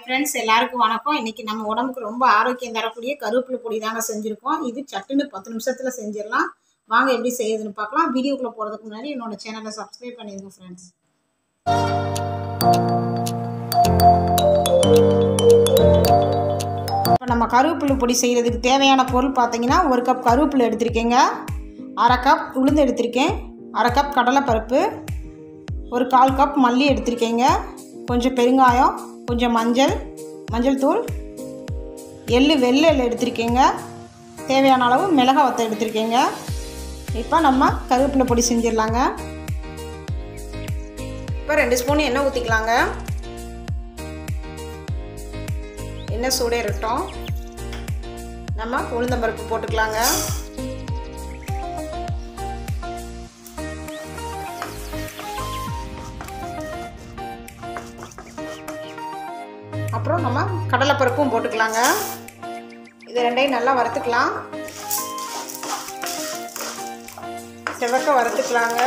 friends எல்லாருக்கும் வணக்கம் இன்னைக்கு நம்ம உடம்புக்கு ரொம்ப ஆரோக்கியம் தரக்கூடிய கருவேப்பிலை பொடி தாங்க செஞ்சுருக்கோம் இது சட்டுன்னு பத்து நிமிஷத்தில் செஞ்சிடலாம் வாங்க எப்படி செய்யுதுன்னு பார்க்கலாம் வீடியோக்குள்ளே போகிறதுக்கு முன்னாடி என்னோட சேனலை சப்ஸ்கிரைப் பண்ணிடுங்க ஃப்ரெண்ட்ஸ் இப்போ நம்ம கருவேப்பிலை பொடி செய்கிறதுக்கு தேவையான பொருள் பார்த்தீங்கன்னா ஒரு கப் கருவேப்பிலை எடுத்திருக்கேங்க அரை கப் உளுந்து எடுத்திருக்கேன் அரை கப் கடலைப்பருப்பு ஒரு கால் கப் மல்லி எடுத்திருக்கேங்க கொஞ்சம் பெருங்காயம் கொஞ்சம் மஞ்சள் மஞ்சள் தூள் எள்ளு வெள்ளை எள்ளு எடுத்திருக்கேங்க தேவையான அளவு மிளகா வத்தை எடுத்திருக்கேங்க இப்போ நம்ம கருவேப்பிலை பொடி செஞ்சிடலாங்க இப்போ ரெண்டு ஸ்பூன் எண்ணெய் ஊற்றிக்கலாங்க எண்ணெய் சூடே இருக்கட்டும் நம்ம உளுந்தம்பருப்பு போட்டுக்கலாங்க அப்புறம் நம்ம கடலைப்பருப்பும் போட்டுக்கலாங்க இது ரெண்டையும் நல்லா வறுத்துக்கலாம் செவக்க வறுத்துக்கலாங்க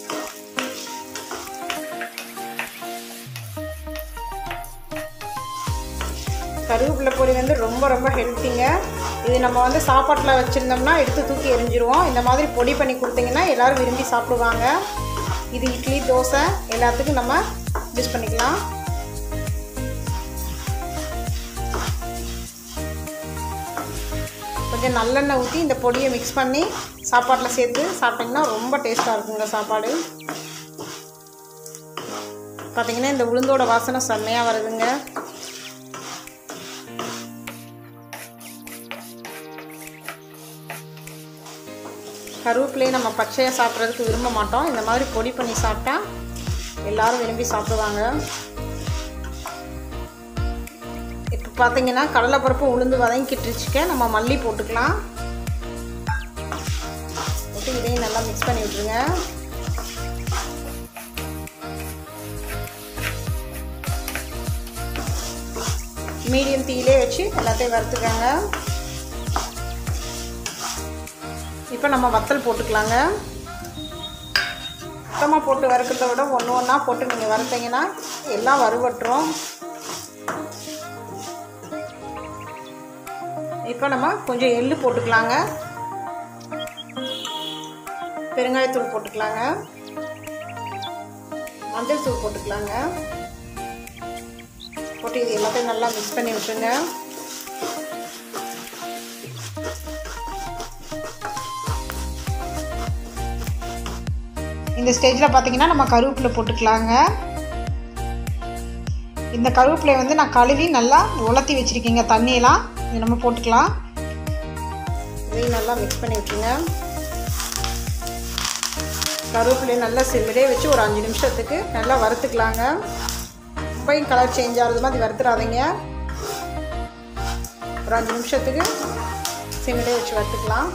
கருவேப்பிலை பொடி வந்து ரொம்ப ரொம்ப ஹெல்த்திங்க இது நம்ம வந்து சாப்பாட்டில் வச்சுருந்தோம்னா எடுத்து தூக்கி எரிஞ்சிருவோம் இந்த மாதிரி பொடி பண்ணி கொடுத்தீங்கன்னா எல்லோரும் விரும்பி சாப்பிடுவாங்க இது இட்லி தோசை எல்லாத்துக்கும் நம்ம யூஸ் பண்ணிக்கலாம் கொஞ்சம் நல்லெண்ணெய் ஊற்றி இந்த பொடியை மிக்ஸ் பண்ணி சாப்பாட்டில் சேர்த்து சாப்பிட்டிங்கன்னா ரொம்ப டேஸ்ட்டாக இருக்குங்க சாப்பாடு பார்த்தீங்கன்னா இந்த உளுந்தோட வாசனை செம்மையாக வருதுங்க கருவேப்பிலையை நம்ம பச்சையாக சாப்பிட்றதுக்கு விரும்ப மாட்டோம் இந்த மாதிரி பொடி பண்ணி சாப்பிட்டா எல்லோரும் விரும்பி சாப்பிடுவாங்க இப்போ பார்த்தீங்கன்னா கடலைப்பருப்பு உளுந்து வதங்கிட்டுருச்சுக்க நம்ம மல்லி போட்டுக்கலாம் போட்டு இதையும் நல்லா மிக்ஸ் பண்ணி விட்ருங்க மீடியம் தீயிலே வச்சு எல்லாத்தையும் வறுத்துக்கோங்க இப்போ நம்ம வத்தல் போட்டுக்கலாங்க மொத்தமாக போட்டு வறுக்கிறத விட ஒன்று ஒன்றா போட்டு நீங்கள் வறுத்தீங்கன்னா எல்லாம் வறுவட்டுரும் இப்போ நம்ம கொஞ்சம் எள்ளு போட்டுக்கலாங்க பெருங்காயத்தூள் போட்டுக்கலாங்க மஞ்சள் தூள் போட்டுக்கலாங்க போட்டு இது எல்லாத்தையும் நல்லா மிக்ஸ் பண்ணி விட்டுருங்க இந்த ஸ்டேஜில் பார்த்தீங்கன்னா நம்ம கருவேப்பிலை போட்டுக்கலாங்க இந்த கருவேப்பிலையை வந்து நான் கழுவி நல்லா உலர்த்தி வச்சுருக்கீங்க தண்ணியெல்லாம் இது நம்ம போட்டுக்கலாம் இதையும் நல்லா மிக்ஸ் பண்ணி விட்டுருங்க கருவேப்பிலையை நல்லா சிம்மிலே வச்சு ஒரு அஞ்சு நிமிஷத்துக்கு நல்லா வறுத்துக்கலாங்க ரொம்பையும் கலர் சேஞ்ச் ஆகிறது மாதிரி வறுத்துறாதீங்க ஒரு அஞ்சு நிமிஷத்துக்கு சிம்மிலே வச்சு வறுத்துக்கலாம்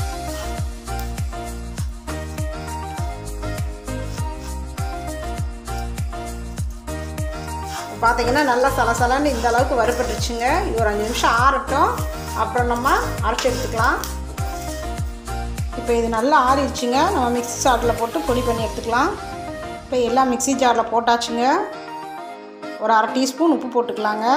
பார்த்தீங்கன்னா நல்லா சலசலன்னு இந்த அளவுக்கு வறுபட்டுருச்சுங்க இது ஒரு அஞ்சு நிமிஷம் ஆறட்டும் அப்புறம் நம்ம அரைச்சி எடுத்துக்கலாம் இப்போ இது நல்லா ஆறிடுச்சுங்க நம்ம மிக்ஸி ஜாரில் போட்டு பொடி பண்ணி எடுத்துக்கலாம் இப்போ எல்லாம் மிக்ஸி ஜாரில் போட்டாச்சுங்க ஒரு அரை டீஸ்பூன் உப்பு போட்டுக்கலாங்க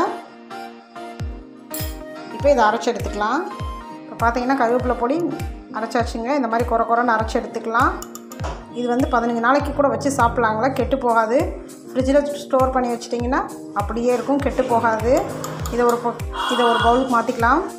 இப்போ இதை அரைச்சி எடுத்துக்கலாம் இப்போ பார்த்தீங்கன்னா கருவேப்பிலை பொடி அரைச்சாச்சுங்க இந்த மாதிரி குறை குறைன்னு அரைச்சி எடுத்துக்கலாம் இது வந்து பதினஞ்சு நாளைக்கு கூட வச்சு சாப்பிட்லாங்களா கெட்டு போகாது ஃப்ரிட்ஜில் ஸ்டோர் பண்ணி வச்சிட்டிங்கன்னா அப்படியே இருக்கும் கெட்டு போகாது இதை ஒரு இதை ஒரு பவுலுக்கு மாற்றிக்கலாம்